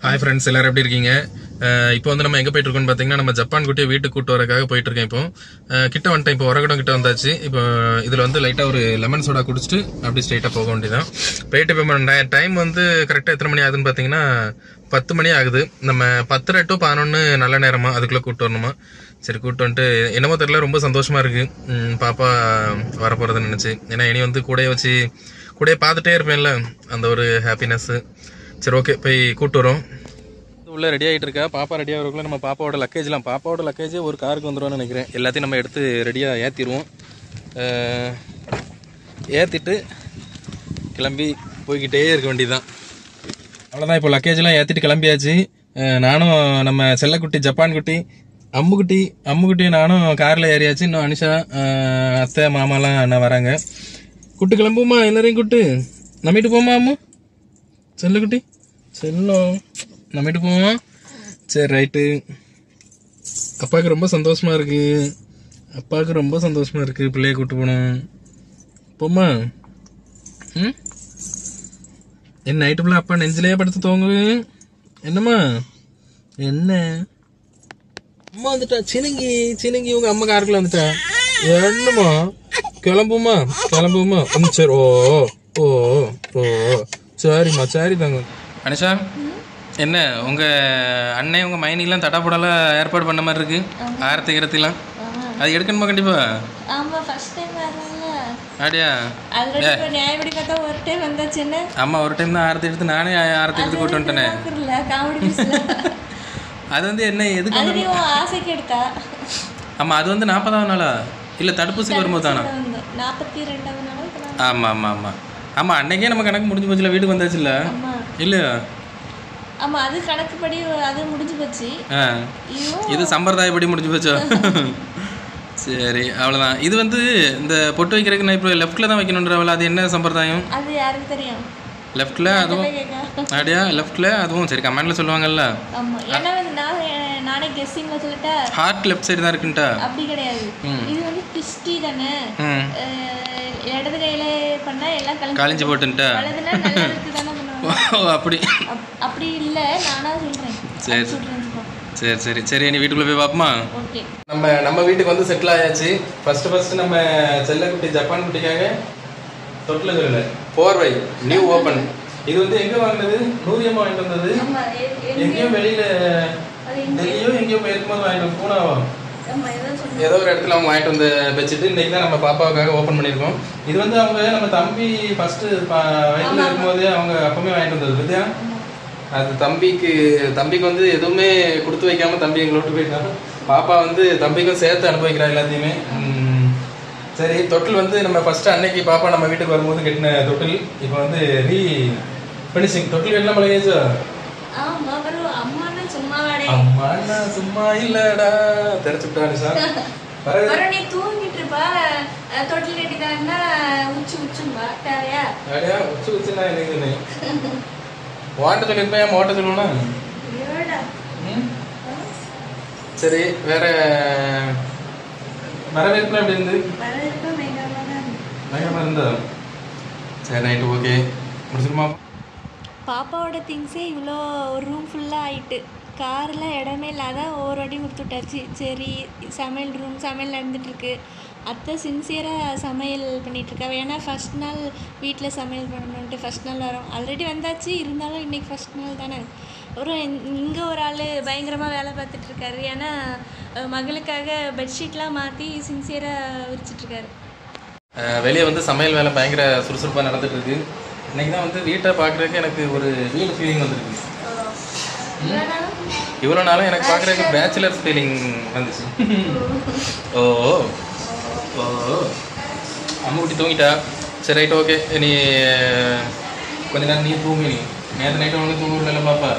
Hi friends எல்லாரும் எப்படி இருக்கீங்க அஹ் இப்போ வந்து நம்ம எங்க போயிட்டு இருக்கோம்னு பாத்தீங்கன்னா நம்ம ஜப்பான் குட்டியை வீட்டுக்கு கூட்டு வரக்காக போயிட்டு இருக்கேன் இப்போ அஹ் கிட்ட வந்துட்டேன் இப்போ உரகடம் கிட்ட வந்தாச்சு இப்போ இதுல வந்து லைட்டா ஒரு லெமன் சோடா குடிச்சிட்டு அப்படி ஸ்ட்ரைட்டா போக வேண்டியதான் போயிட்டு இப்போ டைம் வந்து கரெக்டா எத்தனை மணி ஆகுதுன்னு பாத்தீங்கன்னா பத்து மணி ஆகுது நம்ம பத்தரை டு பதினொன்னு நல்ல நேரமா அதுக்குள்ள கூட்டு வரணுமா சரி கூட்டு வந்துட்டு என்னமோ தெரியல ரொம்ப சந்தோஷமா இருக்கு ம், பாப்பா வரப்போறதை நினைச்சு ஏன்னா இனி வந்து கூடயே வச்சு கூடயே பார்த்துட்டே இருப்பேன்ல அந்த ஒரு ஹாப்பினஸ் சரி ஓகே போய் கூட்டு வரோம் உள்ள ரெடி ஆகிட்டு இருக்கா பாப்பா ரெடி ஆகிறதுக்குள்ள நம்ம பாப்பாவோட லக்கேஜ்லாம் பாப்பாவோட லக்கேஜ் ஒரு காருக்கு வந்துருவோம்னு நினைக்கிறேன் எல்லாத்தையும் நம்ம எடுத்து ரெடியாக ஏற்றிடுவோம் ஏற்றிட்டு கிளம்பி போய்கிட்டே இருக்க வேண்டியதுதான் அவ்வளோதான் இப்போ லக்கேஜ்லாம் ஏற்றிட்டு கிளம்பியாச்சு அஹ் நானும் நம்ம செல்லக்குட்டி ஜப்பான் குட்டி அம்முக்குட்டி அம்முக்குட்டி நானும் காரில் ஏறியாச்சு இன்னும் அனிஷா அஹ் அத்தை மாமாலாம் அண்ணா வராங்க குட்டு கிளம்புமா எல்லாரையும் குட்டு நம்மிட்டு போமா அம்மு செல்லுக்குட்டி செல்லம் நம்மிட்டு போவோம் சரி ரைட்டு அப்பாவுக்கு ரொம்ப சந்தோஷமா இருக்கு அப்பாவுக்கு ரொம்ப சந்தோஷமா இருக்கு பிள்ளைய கூட்டு போகணும் போமா ம் என் நைட்டு ஃபுல்லாக அப்பா நெஞ்சிலேயே படுத்து தூங்கு என்னம்மா என்ன அம்மா வந்துட்டா சினுங்கி சினுங்கி உங்க அம்மா காருக்குள்ள வந்துட்டா என்னம்மா கிளம்புமா கிளம்புமா ம், சரி ஓ ஓ ஓ சரிம்மா சரி தாங்க அனிஷா என்ன உங்க அண்ணன் உங்க மைனிலாம் தட்டாப்படலாம் ஏற்பாடு பண்ண மாதிரி இருக்கு ஆரத்தி கிரத்திலாம் அது எடுக்கணுமா கண்டிப்பா ஆமா ஃபர்ஸ்ட் டைம் வரல அப்படியா ஆல்ரெடி இப்போ நியாயப்படி பார்த்தா ஒரு டைம் வந்தாச்சுன்னு அம்மா ஒரு டைம் தான் ஆரத்தி எடுத்து நானே ஆரத்தி எடுத்து கூட்டு வந்துட்டேனே பார்க்கறல காமெடி பீஸ்ல அது வந்து என்ன எதுக்கு அது நீ உன் ஆசைக்கு எடுத்தா ஆமா அது வந்து நாற்பதாவது நாளா இல்ல தடுப்பூசிக்கு வரும்போது தானா வந்து நாற்பத்தி ரெண்டாவது நாள் இப்ப நான் ஆமா ஆமா ஆமா ஆமா அன்னைக்கே நம்ம கணக்கு முடிஞ்சு போச்சுல வீட்டுக்கு வந்தாச்சுல்ல ஆமா இல்லையா ஆமா அது கணக்குப்படி அது முடிஞ்சு போச்சு ஆ இதுவும் இது சம்பிரதாயப்படி முடிஞ்சு போச்சோ சரி அவ்வளோதான் இது வந்து இந்த பொட்டு வைக்கிறதுக்கு நான் இப்போ லெஃப்ட்டில் தான் வைக்கணுன்றவள அது என்ன சம்பிரதாயம் அது யாருக்கு தெரியும் லெஃப்ட்டில் அதுவும் கேட்க அப்படியா லெஃப்ட்டில் அதுவும் சரி கமெண்டில் சொல்லுவாங்கல்ல ஆமா ஏன்னா வந்து நான் நானே கெஸ்ஸிங்ல சொல்லிட்டா ஹார்ட் லெஃப்ட் சைடு தான் இருக்குன்ட்டா அப்படி கிடையாது இது வந்து கிறிஸ்டி தானே ம் அஹ், இடது கையில பண்ணா எல்லாம் கலந்து காலிஞ்சு போட்டுன்ட்டா வலதுனா நல்லதுக்கு தானே பண்ணுவாங்க ஓ அப்படி அப்- அப்படி இல்ல நானா சொல்றேன் சரி. சொல்றேன் சரி சரி சரி நீ வீட்டுக்குள்ளே போய் பார்ப்போமா ஓகே நம்ம நம்ம வீட்டுக்கு வந்து செட்டில் ஆயாச்சு ஃபர்ஸ்ட் ஃபர்ஸ்ட் நம்ம செல்லக்குட்டி ஜப்பான் குட்டிக்காக தொட்டில் சொல்லல போர்வை நியூ ஓப்பன் இது வந்து எங்க வாங்கினது நூறியம்மா வாங்கிட்டு வந்தது ஆமா எ- எ- எங்கேயும் வெளியில அது டெல்லியோ எங்கேயோ போயிருக்கும்போது வாங்கிட்டு வந்து பூனாவா ஆமா ஏதோ சொன்ன ஏதோ ஒரு இடத்துல அவங்க வாங்கிட்டு வந்து வச்சுட்டு இன்னைக்கு தான் நம்ம பாப்பாவுக்காக ஓப்பன் பண்ணியிருக்கோம் இது வந்து அவங்க நம்ம தம்பி ஃபர்ஸ்ட் வயிற்றுல இருக்கும்போது அவங்க அப்பவுமே வாங்கிட்டு வந்தது பத்தியா அது தம்பிக்கு தம்பிக்கு வந்து எதுவுமே கொடுத்து வைக்காம தம்பி எங்களை விட்டு போயிட்டாங்க பாப்பா வந்து தம்பிக்கும் சேர்த்து அனுபவிக்கிறா எல்லாத்தையுமே உம், சரி தொட்டில் வந்து நம்ம ஃபர்ஸ்ட் அன்னைக்கு பாப்பா நம்ம வீட்டுக்கு வரும்போது கட்டின தொட்டில் இப்போ வந்து ரீ ஃபினிஷிங் தொட்டில் கட்டின பழகியாச்சா ஆமா வரும் அம்மானா சும்மா வாடே அம்மா நான் சும்மா இல்லடா தெரிச்சுட்டா நிஷா பரவாயில்ல. வரும் நீ தூங்கிட்டு இருப்பா அஹ், தொட்டில் கட்டிதான்னா உச்சி உச்சும்பா தேவையா அடையா உச்சு உச்சுனா எனக்கு வாட்ட சொல்லியிருப்பேன் மோட்ட சொல்லுவேனா ஏடா ம்? சரி வேற வரவேற்பு எப்படி இருந்து வரவேற்பு பயங்கரமா தான் இருக்கு. பயங்கரமா இருந்தா சரி ரைட்டு ஓகே முடிச்சிருமா பாப்பாவோட திங்ஸே இவ்வளோ ஒரு ரூம் ஃபுல்லாக ஆயிட்டு காரில் இடமே இல்லாத ஒவ்வொரு வாட்டியும் கொடுத்து விட்டாச்சு சரி சமையல் ரூம் சமையல் நடந்துட்டுருக்கு அத்தை சின்சியராக சமையல் பண்ணிகிட்ருக்கா ஏன்னா ஃபஸ்ட் நாள் வீட்டில் சமையல் பண்ணணுன்ட்டு ஃபஸ்ட் நாள் வரோம் ஆல்ரெடி வந்தாச்சு இருந்தாலும் இன்றைக்கி ஃபஸ்ட் நாள் தானே ஒரு இங்கே ஒரு ஆள் பயங்கரமாக வேலை பார்த்துட்ருக்காரு ஏன்னா அஹ், மகளுக்காக பெட்ஷீட்லாம் மாற்றி சின்சியராக விரிச்சிட்ருக்காரு வெளியே வந்து சமையல் வேலை பயங்கர சுறுசுறுப்பாக நடந்துட்டு இருக்கு இன்னைக்கு தான் வந்து வீட்டை பார்க்குறதுக்கு எனக்கு ஒரு வீடு ஃபீலிங் வந்திருக்கு இவ்வளோ நாளும் எனக்கு பார்க்குறதுக்கு பேச்சுலர்ஸ் ஃபீலிங் வந்துச்சு ஓ ஓ அம்மா குட்டி தூங்கிட்டா சரி ரைட் ஓகே நீ கொஞ்ச நேரம் நீ தூங்கு நீ நேற்று நைட்டு ஒன்று தூங்க விடல பாப்பா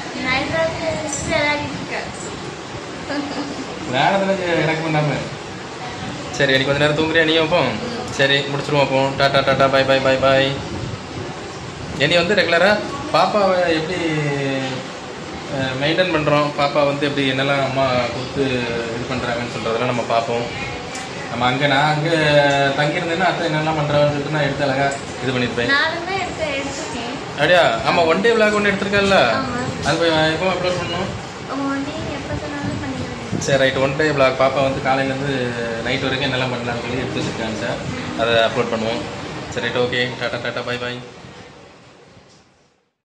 வேலை தானே எனக்கு பண்ணாம சரி நீ கொஞ்ச நேரம் தூங்குறியா நீ அப்போ சரி முடிச்சிருவோம் அப்போ tata tata bye bye bye bye இனி வந்து ரெகுலராக பாப்பாவை எப்படி மெயின்டைன் பண்ணுறோம் பாப்பா வந்து எப்படி என்னெல்லாம் அம்மா கொடுத்து இது பண்ணுறாங்கன்னு சொல்கிறதெல்லாம் நம்ம பார்ப்போம் நம்ம அங்கே நான் அங்கே தங்கியிருந்தேன்னா அத்தை என்னெல்லாம் பண்ணுறாங்கன்னு சொல்லிட்டு நான் எடுத்து அழகா இது பண்ணியிருப்பேன் நானுமே எடுத்து எடுத்துருக்கேன் அப்படியா ஆமாம் ஒன் டே விளாக் ஒன்று எடுத்திருக்கேன்ல ஆமாம் அது போய் எப்போ அப்லோட் பண்ணணும் நீங்கள் எப்போ சொன்னாலும் பண்ணிக்கலாம் சரி ரைட் ஒன் டே பிளாக் பாப்பா வந்து காலையிலேருந்து நைட் வரைக்கும் என்னெல்லாம் பண்ணலாம்னு சொல்லி எடுத்து வச்சுருக்காங்க சார் அதை அப்லோட் பண்ணுவோம் சரி right okay tata tata bye பாய்